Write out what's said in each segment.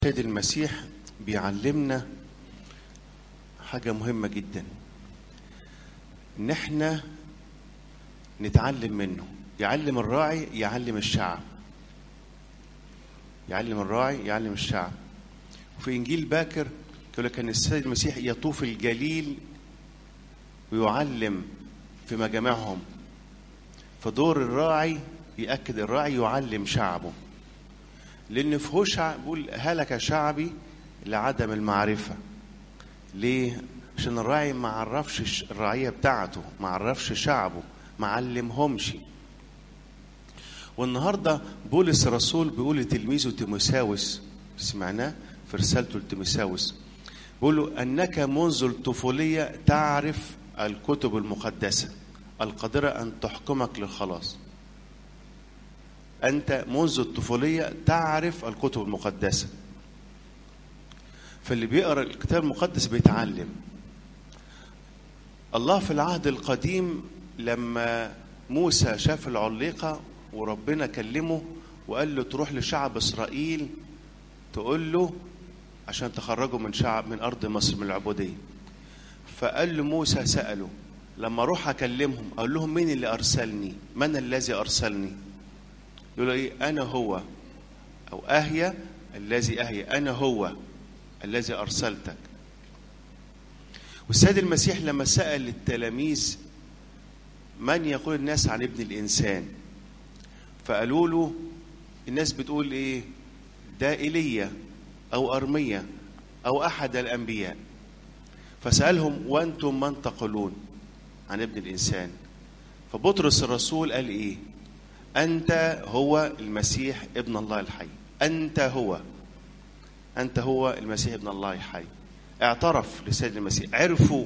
سيد المسيح بيعلمنا حاجة مهمة جدا ان احنا نتعلم منه يعلم الراعي يعلم الشعب يعلم الراعي يعلم الشعب وفي انجيل باكر يقول لك ان السيد المسيح يطوف الجليل ويعلم في مجامعهم فدور الراعي يأكد الراعي يعلم شعبه لأن في هوشع بيقول هلك شعبي لعدم المعرفة ليه؟ عشان الراعي ما عرفش الرعية بتاعته ما عرفش شعبه ما علمهمش والنهاردة بولس الرسول بيقول لتلميذه تيموساوس سمعناه في رسالته لتيموساوس بيقول له أنك منذ الطفولية تعرف الكتب المقدسة القادرة أن تحكمك للخلاص أنت منذ الطفولية تعرف الكتب المقدسة فاللي بيقرأ الكتاب المقدس بيتعلم الله في العهد القديم لما موسى شاف العليقة وربنا كلمه وقال له تروح لشعب إسرائيل تقول له عشان تخرجوا من شعب من أرض مصر من العبودية فقال له موسى سأله لما أروح أكلمهم أقول لهم مين اللي أرسلني من الذي أرسلني يقول له ايه انا هو او اهيا الذي اهيا انا هو الذي ارسلتك والسيد المسيح لما سال التلاميذ من يقول الناس عن ابن الانسان فقالوا له الناس بتقول ايه ده ايليا او ارميا او احد الانبياء فسالهم وانتم من تقولون عن ابن الانسان فبطرس الرسول قال ايه أنت هو المسيح ابن الله الحي أنت هو أنت هو المسيح ابن الله الحي اعترف لسيد المسيح عرفوا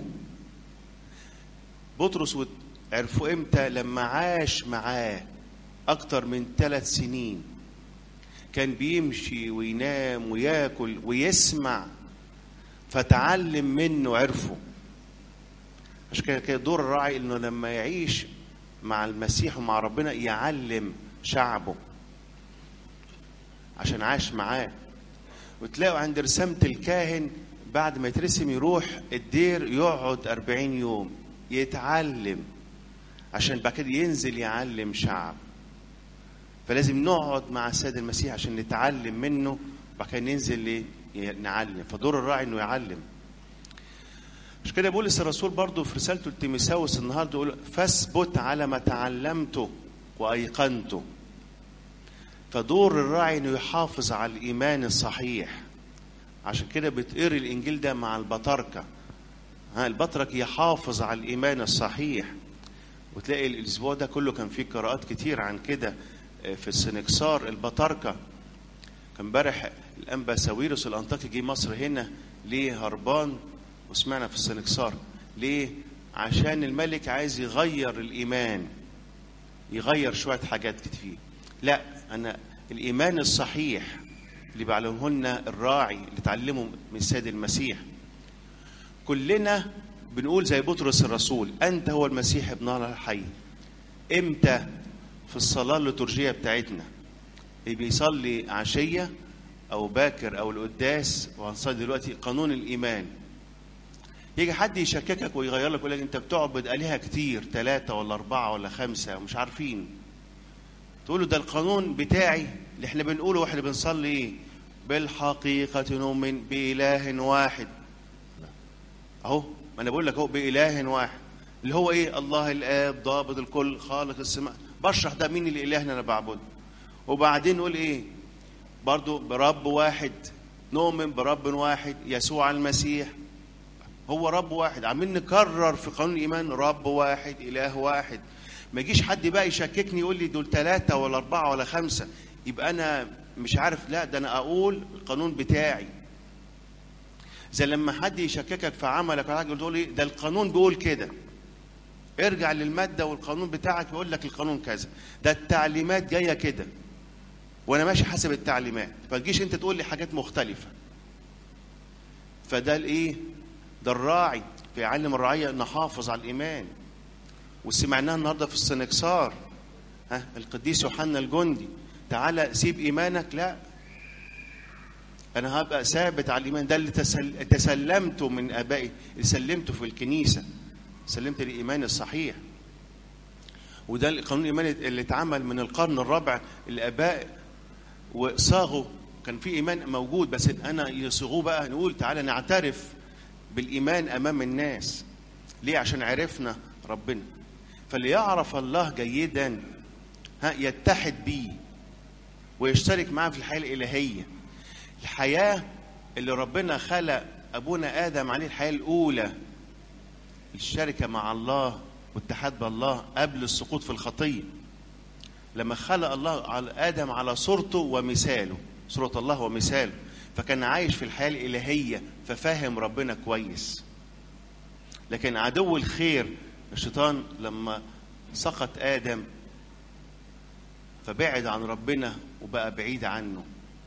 بطرس عرفوا امتى لما عاش معاه أكتر من ثلاث سنين كان بيمشي وينام وياكل ويسمع فتعلم منه عرفه عشان كده دور الراعي انه لما يعيش مع المسيح ومع ربنا يعلم شعبه عشان عاش معاه وتلاقوا عند رسامة الكاهن بعد ما يترسم يروح الدير يقعد أربعين يوم يتعلم عشان بعد كده ينزل يعلم شعب فلازم نقعد مع السيد المسيح عشان نتعلم منه بعد كده ننزل نعلم فدور الراعي انه يعلم مش كده بولس الرسول برضه في رسالته لتيموساوس النهارده يقول فاثبت على ما تعلمته وايقنته فدور الراعي انه يحافظ على الايمان الصحيح عشان كده بتقري الانجيل ده مع البطاركه ها البطرك يحافظ على الايمان الصحيح وتلاقي الاسبوع ده كله كان فيه قراءات كتير عن كده في السنكسار البطاركه كان امبارح الانبا ساويرس الانطاكي جه مصر هنا ليه هربان وسمعنا في السنكسار ليه عشان الملك عايز يغير الايمان يغير شويه حاجات كتير لا انا الايمان الصحيح اللي بيعلمه لنا الراعي اللي اتعلمه من السيد المسيح كلنا بنقول زي بطرس الرسول انت هو المسيح ابن الله الحي امتى في الصلاه الليتورجيه بتاعتنا اللي بيصلي عشيه او باكر او القداس وهنصلي دلوقتي قانون الايمان يجي حد يشككك ويغير لك يقول لك انت بتعبد الهه كتير ثلاثه ولا اربعه ولا خمسه ومش عارفين تقول له ده القانون بتاعي اللي احنا بنقوله واحنا بنصلي ايه بالحقيقه نؤمن باله واحد اهو ما انا بقول لك اهو باله واحد اللي هو ايه الله الاب ضابط الكل خالق السماء بشرح ده مين الاله اللي انا بعبده وبعدين نقول ايه برضو برب واحد نؤمن برب واحد يسوع المسيح هو رب واحد عمالين نكرر في قانون الايمان رب واحد اله واحد ما يجيش حد بقى يشككني يقول لي دول ثلاثه ولا اربعه ولا خمسه يبقى انا مش عارف لا ده انا اقول القانون بتاعي زي لما حد يشككك في عملك ولا حاجه تقول ايه ده القانون بيقول كده ارجع للماده والقانون بتاعك يقول لك القانون كذا ده التعليمات جايه كده وانا ماشي حسب التعليمات فتجيش انت تقول لي حاجات مختلفه فده الايه ده الراعي بيعلم الرعية نحافظ على الإيمان وسمعناها النهاردة في السنكسار ها القديس يوحنا الجندي تعالى سيب إيمانك لا انا هبقى ثابت على الايمان ده اللي تسل... تسلمته من ابائي اللي سلمته في الكنيسه سلمت الايمان الصحيح وده القانون الايماني اللي اتعمل من القرن الرابع الاباء وصاغوا كان في ايمان موجود بس انا يصيغوه بقى نقول تعالى نعترف بالايمان امام الناس ليه عشان عرفنا ربنا فاللي يعرف الله جيدا ها يتحد بيه ويشترك معاه في الحياه الالهيه الحياه اللي ربنا خلق ابونا ادم عليه الحياه الاولى الشركه مع الله والاتحاد بالله قبل السقوط في الخطيه لما خلق الله على ادم على صورته ومثاله صوره الله ومثاله فكان عايش في الحياه الالهيه ففاهم ربنا كويس لكن عدو الخير الشيطان لما سقط ادم فبعد عن ربنا وبقى بعيد عنه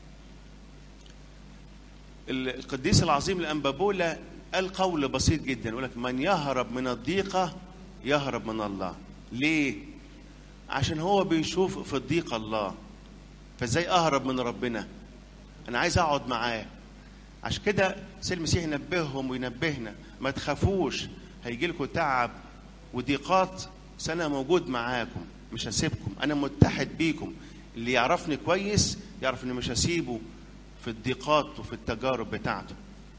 القديس العظيم الانبابولا قال قول بسيط جدا يقول لك من يهرب من الضيقه يهرب من الله ليه عشان هو بيشوف في الضيقه الله فازاي اهرب من ربنا انا عايز اقعد معاه عشان كده سيد المسيح ينبههم وينبهنا ما تخافوش هيجي لكم تعب وضيقات سنه موجود معاكم مش هسيبكم انا متحد بيكم اللي يعرفني كويس يعرف اني مش هسيبه في الضيقات وفي التجارب بتاعته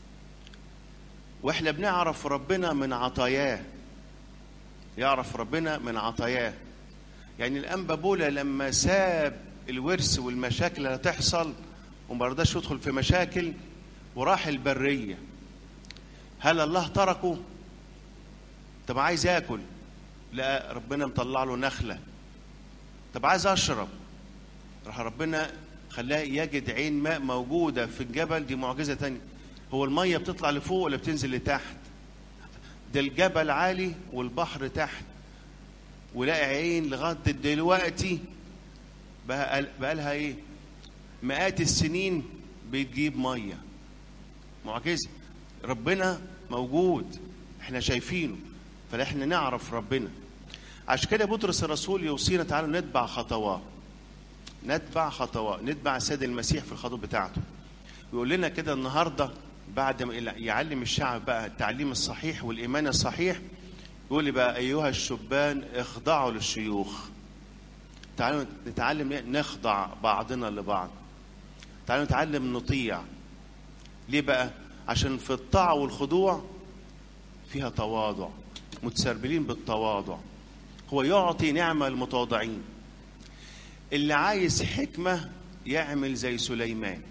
واحنا بنعرف ربنا من عطاياه يعرف ربنا من عطاياه يعني الانبا بولا لما ساب الورث والمشاكل اللي هتحصل وما رضاش يدخل في مشاكل وراح البريه هل الله تركه طب عايز ياكل لا ربنا مطلع له نخله طب عايز اشرب راح ربنا خلاه يجد عين ماء موجوده في الجبل دي معجزه تانية هو الميه بتطلع لفوق ولا بتنزل لتحت ده الجبل عالي والبحر تحت ولاقي عين لغايه دلوقتي بقى بقى لها ايه مئات السنين بتجيب ميه معجزه ربنا موجود احنا شايفينه فاحنا نعرف ربنا عشان كده بطرس الرسول يوصينا تعالوا نتبع خطواه نتبع خطواه نتبع السيد المسيح في الخطوه بتاعته ويقول لنا كده النهارده بعد ما يعلم الشعب بقى التعليم الصحيح والايمان الصحيح يقول لي بقى ايها الشبان اخضعوا للشيوخ تعالوا نتعلم نخضع بعضنا لبعض تعالوا نتعلم نطيع ليه بقى عشان في الطاعه والخضوع فيها تواضع متسربلين بالتواضع هو يعطي نعمه للمتواضعين اللي عايز حكمه يعمل زي سليمان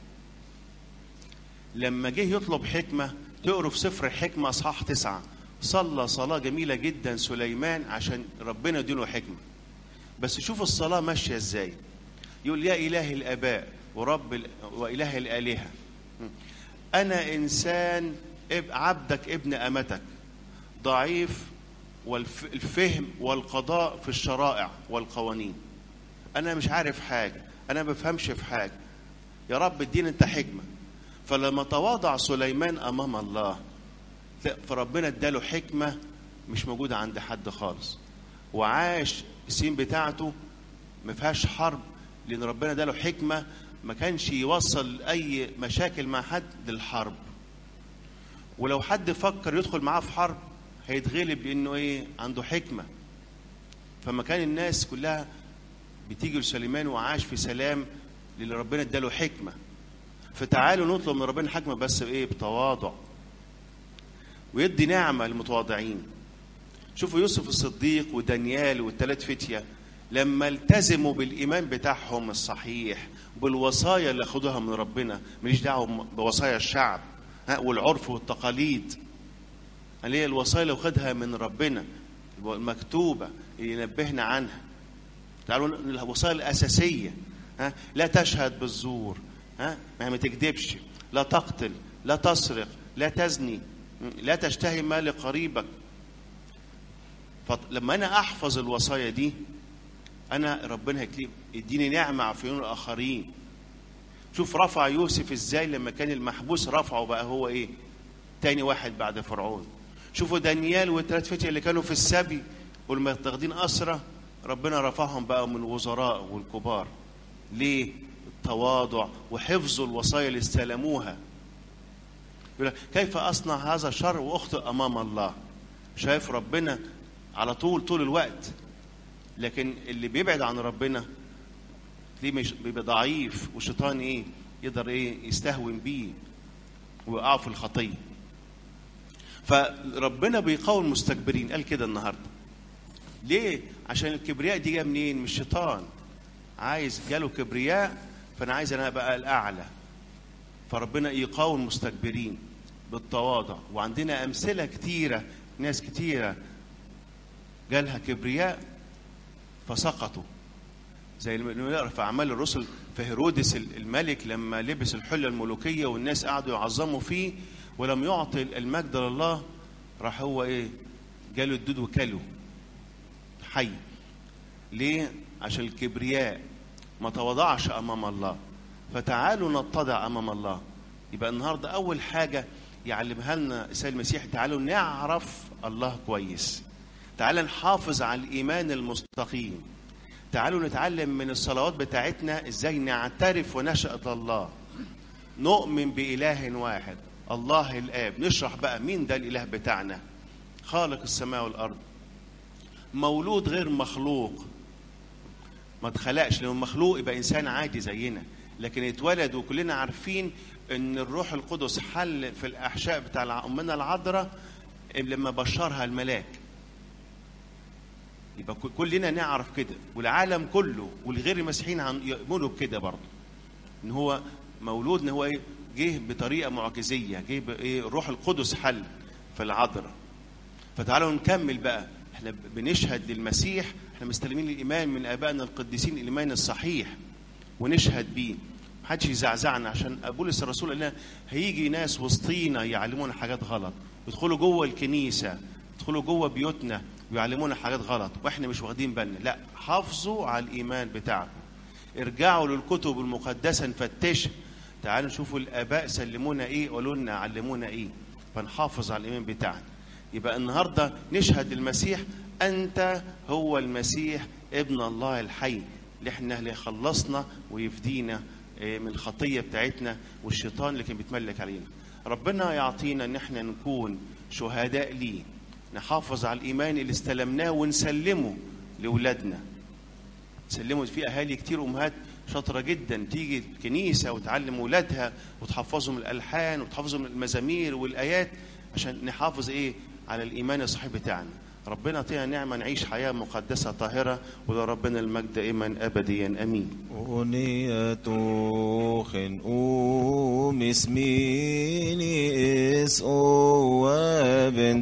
لما جه يطلب حكمه تقروا في سفر الحكمه اصحاح تسعه صلى صلاه جميله جدا سليمان عشان ربنا يديله حكمه بس شوف الصلاه ماشيه ازاي يقول يا اله الاباء ورب واله الالهه انا انسان عبدك ابن امتك ضعيف والفهم والقضاء في الشرائع والقوانين انا مش عارف حاجه انا ما بفهمش في حاجه يا رب اديني انت حكمه فلما تواضع سليمان امام الله فربنا اداله حكمه مش موجوده عند حد خالص وعاش السين بتاعته ما فيهاش حرب لان ربنا اداله حكمه ما كانش يوصل اي مشاكل مع حد للحرب ولو حد فكر يدخل معاه في حرب هيتغلب لانه ايه عنده حكمه فما كان الناس كلها بتيجي لسليمان وعاش في سلام للي ربنا اداله حكمه فتعالوا نطلب من ربنا حكمه بس بايه بتواضع ويدي نعمه للمتواضعين شوفوا يوسف الصديق ودانيال والثلاث فتيه لما التزموا بالايمان بتاعهم الصحيح بالوصايا اللي اخدوها من ربنا ماليش دعوه بوصايا الشعب ها والعرف والتقاليد اللي هي الوصايا اللي واخدها من ربنا المكتوبه اللي ينبهنا عنها تعالوا الوصايا الاساسيه ها لا تشهد بالزور ها ما تكذبش لا تقتل لا تسرق لا تزني لا تشتهي مال قريبك فلما انا احفظ الوصايا دي انا ربنا يديني نعمه في عيون الاخرين شوف رفع يوسف ازاي لما كان المحبوس رفعه بقى هو ايه تاني واحد بعد فرعون شوفوا دانيال والثلاث فتية اللي كانوا في السبي والمتاخدين أسرة ربنا رفعهم بقى من الوزراء والكبار ليه التواضع وحفظوا الوصايا اللي استلموها يقول لك كيف اصنع هذا الشر واخطئ امام الله شايف ربنا على طول طول الوقت لكن اللي بيبعد عن ربنا ليه مش بيبقى ضعيف والشيطان ايه يقدر ايه يستهون بيه ويقعوا في الخطيه فربنا بيقاوم المستكبرين قال كده النهارده ليه عشان الكبرياء دي جايه منين من الشيطان عايز جاله كبرياء فانا عايز انا ابقى الاعلى فربنا يقاوم المستكبرين بالتواضع وعندنا امثله كتيره ناس كتيره جالها كبرياء فسقطوا زي ما نقرا في اعمال الرسل في هيرودس الملك لما لبس الحله الملوكيه والناس قعدوا يعظموا فيه ولم يعطي المجد لله راح هو ايه جاله الدود وكله حي ليه عشان الكبرياء ما تواضعش امام الله فتعالوا نتضع امام الله يبقى النهارده اول حاجه يعلمها لنا السيد المسيح تعالوا نعرف الله كويس تعالوا نحافظ على الايمان المستقيم تعالوا نتعلم من الصلوات بتاعتنا ازاي نعترف ونشأة الله نؤمن بإله واحد الله الآب نشرح بقى مين ده الإله بتاعنا خالق السماء والأرض مولود غير مخلوق ما اتخلقش لو مخلوق يبقى إنسان عادي زينا لكن اتولد وكلنا عارفين ان الروح القدس حل في الاحشاء بتاع امنا العذراء لما بشرها الملاك يبقى كلنا نعرف كده والعالم كله والغير المسيحيين يؤمنوا بكده برضه ان هو مولود ان هو ايه جه بطريقه معجزيه جه بايه الروح القدس حل في العذراء فتعالوا نكمل بقى احنا بنشهد للمسيح احنا مستلمين الايمان من ابائنا القديسين الايمان الصحيح ونشهد بيه محدش يزعزعنا عشان بولس الرسول قال لنا هيجي ناس وسطينا يعلمونا حاجات غلط يدخلوا جوه الكنيسه يدخلوا جوه بيوتنا ويعلمونا حاجات غلط واحنا مش واخدين بالنا لا حافظوا على الايمان بتاعكم ارجعوا للكتب المقدسه نفتشها تعالوا نشوفوا الاباء سلمونا ايه قالوا لنا علمونا ايه فنحافظ على الايمان بتاعنا يبقى النهارده نشهد للمسيح انت هو المسيح ابن الله الحي اللي احنا اللي خلصنا ويفدينا من الخطيه بتاعتنا والشيطان اللي كان بيتملك علينا ربنا يعطينا ان احنا نكون شهداء ليه نحافظ على الايمان اللي استلمناه ونسلمه لاولادنا نسلمه في اهالي كتير امهات شاطره جدا تيجي الكنيسه وتعلم اولادها وتحفظهم الالحان وتحفظهم المزامير والايات عشان نحافظ ايه على الايمان الصحيح بتاعنا ربنا يعطينا نعمه نعيش حياه مقدسه طاهره ولربنا المجد دائما ابديا امين أغنية خنقوم اسميني اس او